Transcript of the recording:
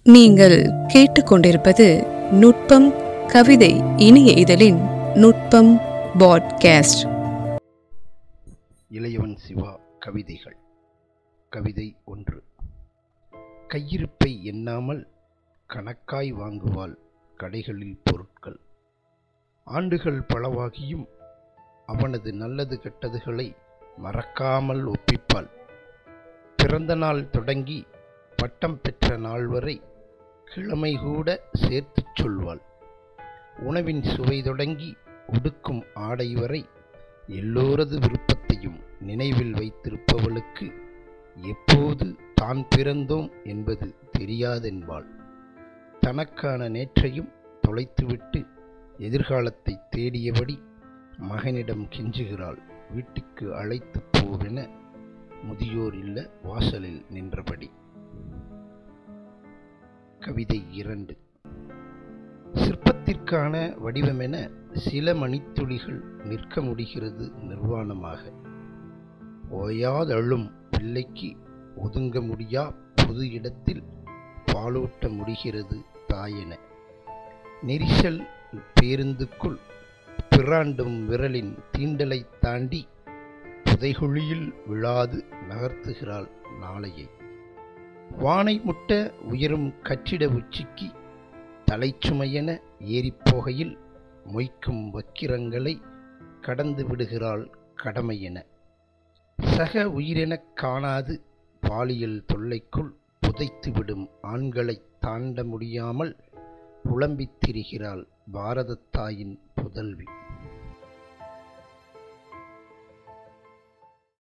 நீங்கள் கேட்டுக்கொண்டிருப்பது நுட்பம் கவிதை இனிய இதழின் நுட்பம் பாட்காஸ்ட் இளையவன் சிவா கவிதைகள் கவிதை ஒன்று கையிருப்பை எண்ணாமல் கணக்காய் வாங்குவாள் கடைகளில் பொருட்கள் ஆண்டுகள் பலவாகியும் அவனது நல்லது கெட்டதுகளை மறக்காமல் ஒப்பிப்பாள் பிறந்த நாள் தொடங்கி பட்டம் பெற்ற நாள் வரை கிழமை கூட சேர்த்துச் சொல்வாள் உணவின் சுவை தொடங்கி உடுக்கும் ஆடை வரை எல்லோரது விருப்பத்தையும் நினைவில் வைத்திருப்பவளுக்கு எப்போது தான் பிறந்தோம் என்பது தெரியாதென்பாள் தனக்கான நேற்றையும் தொலைத்துவிட்டு எதிர்காலத்தை தேடியபடி மகனிடம் கெஞ்சுகிறாள் வீட்டுக்கு அழைத்துப் போவென முதியோர் இல்ல வாசலில் நின்றபடி கவிதை இரண்டு சிற்பத்திற்கான வடிவமென சில மணித்துளிகள் நிற்க முடிகிறது நிர்வாணமாக ஓயாதழும் பிள்ளைக்கு ஒதுங்க முடியா பொது இடத்தில் பாலூட்ட முடிகிறது தாயென நெரிசல் பேருந்துக்குள் பிறாண்டும் விரலின் தீண்டலை தாண்டி புதைகுழியில் விழாது நகர்த்துகிறாள் நாளையை வானை முட்ட உயரும் கட்டிட உச்சிக்கு தலைச்சுமையென ஏறிப்போகையில் மொய்க்கும் வக்கிரங்களை கடந்து விடுகிறாள் கடமையென சக உயிரெனக் காணாது பாலியல் தொல்லைக்குள் புதைத்துவிடும் ஆண்களைத் தாண்ட முடியாமல் புலம்பித் திரிகிறாள் பாரதத் தாயின் புதல்வி